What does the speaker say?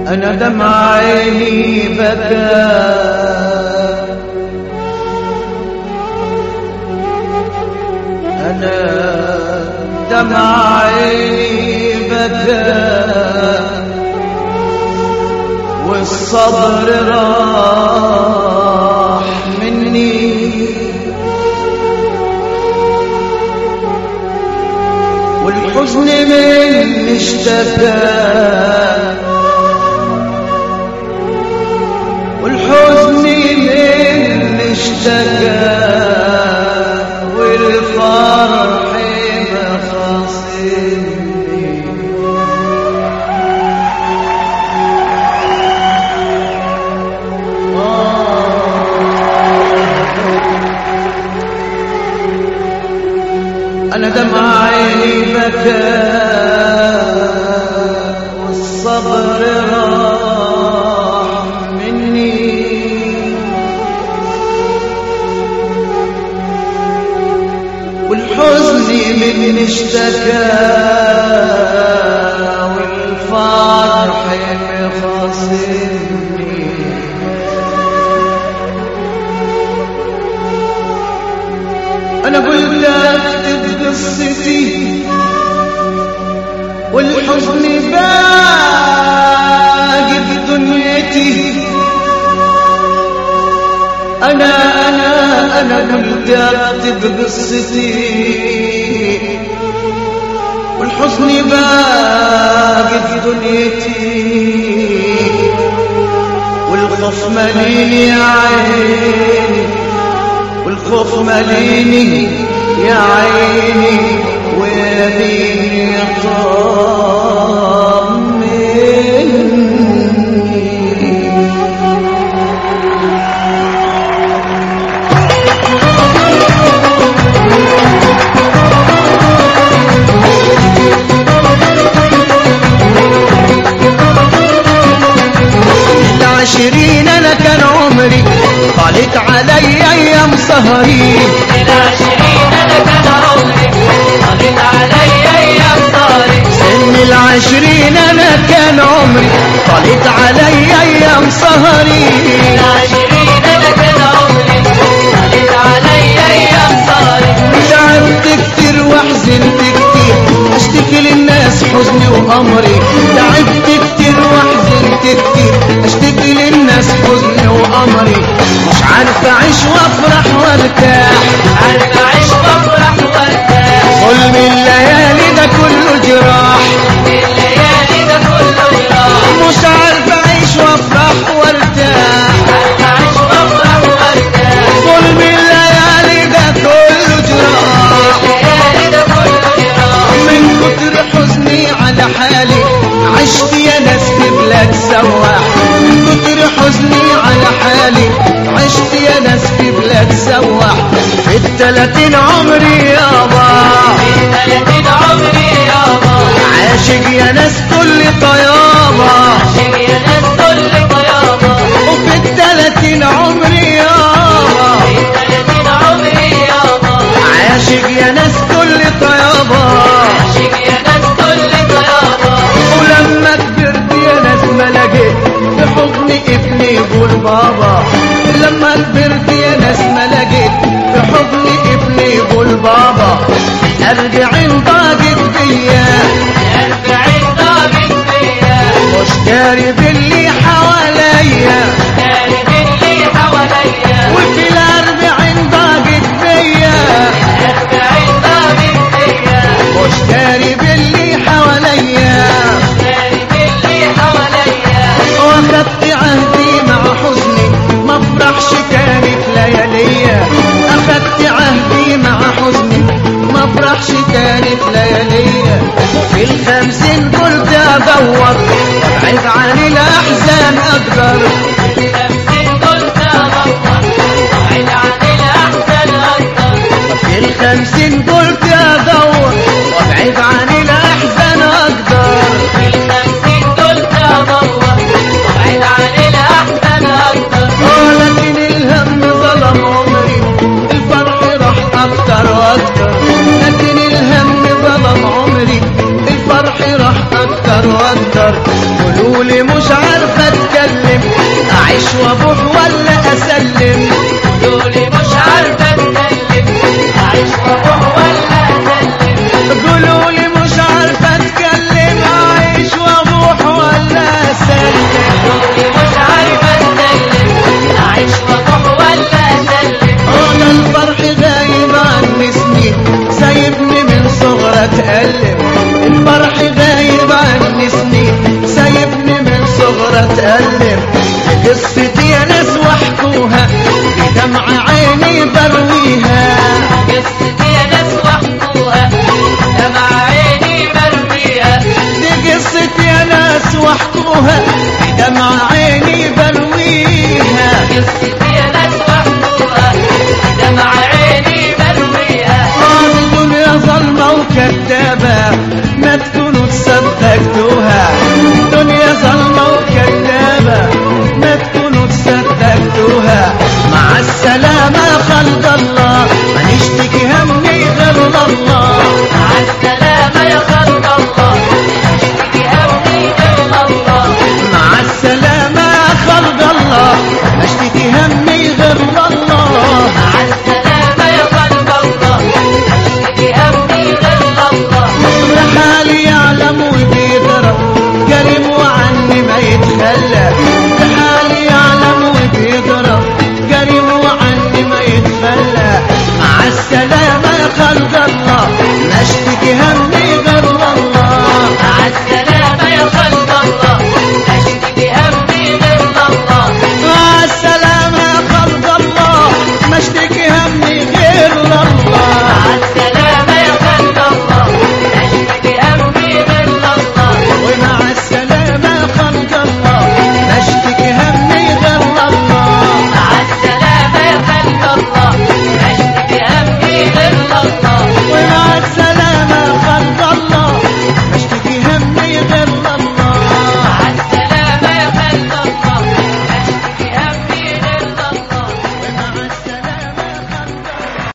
أنا دمع عيني بكى أنا دمع عيني بكى والصبر راح مني والحزن من اشتكى والحزن من اشتكى والفرح مخاصمني أنا دمع عيني بكى والصبر راح مني والحزن من اشتكى والفرح مخاصمني أنا قلت أكتب قصتي والحزن باقي بدنيتي أنا أنا أنا قلت أكتب قصتي والحزن باقي في دنيتي والخوف مليني يا عيني والخوف مليني يا عيني ويبيني طمني العشرين انا كان عمري طالت علي ايام سهري العشرين أنا كان عمري طالت علي أيام صاري سن العشرين انا كان عمري طالت علي ايام سهري العشرين أنا كان عمري طالت علي أيام صاري تعبت كتير وحزنت كتير اشتكي للناس حزني وامري تعبت كتير وحزنت كتير اشتكي للناس حزني وامري مش عارف اعيش وافرح وارتاح عارف أعيش وأفرح وأرتاح ظلم الليالي ده كله جراح الليالي ده كله جراح مش عارف اعيش وافرح وارتاح عارف أعيش وأفرح وأرتاح ظلم الليالي ده كله جراح الليالي ده كله جراح من كتر حزني على حالي عشت يا ناس في بلاد سواح من كتر حزني على حالي عشت يا ناس في بلاد سواح في التلاتين عمري يابا ثلاثين عمري يابا عاشق يا ناس كل طيابة عشق يا ناس كل طيابة وفي التلاتين عمري يابا ثلاثين عمري يابا عاشق يا ناس كل طيابة عشق يا ناس كل طيابة ولما كبرت يا ناس ما لقيت في حضني ابني يقول بابا لما كبرت يا ناس ما لقيت في حضني ابني يقول بابا ارجعين ضاقت بيا أربعين ضابط فيا مش داري باللي حواليا كارب اللي حواليا وفي الاربعين ضاقت بيا أربعين ضابط فيا مش داري باللي حواليا كارب اللي حواليا واخدت عهدي مع حزني ما افرحش تاني في لياليا اخدت عهدي مع حزني ما افرحش تاني في لياليا في الخمسين قلت ادور وابعد عن الاحزان اقدر خمسين قلت أدور وعد عن الأحسن أكتر في الخمسين قلت ادور وابعد عن الاحزان اقدر الخمسين قلت أدور وعد عن الأحسن أكتر ولكن الهم ظلم عمري الفرح راح اكتر واكتر لكن الهم ظلم عمري الفرح راح اكتر واكتر قولوا لي مش عارف قولولي مش عارفة اتكلم اعيش واروح ولا اسلم قولي مش عارفة اتكلم اعيش واروح ولا اسلم انا الفرح غايب عني سنين سايبني من صغرى اتألم الفرح غايب عني سنين سايبني من صغرى اتألم قصتي يا ناس واحكوها بدمع عيني برويها قصتي يا ناس واحكوها دمع عيني برميها دي قصتي يا ناس واحكوها بدمع عيني برويها قصتي يا ناس واحكوها دمع عيني برميها آه الدنيا ظلمة وكذابة ما تكون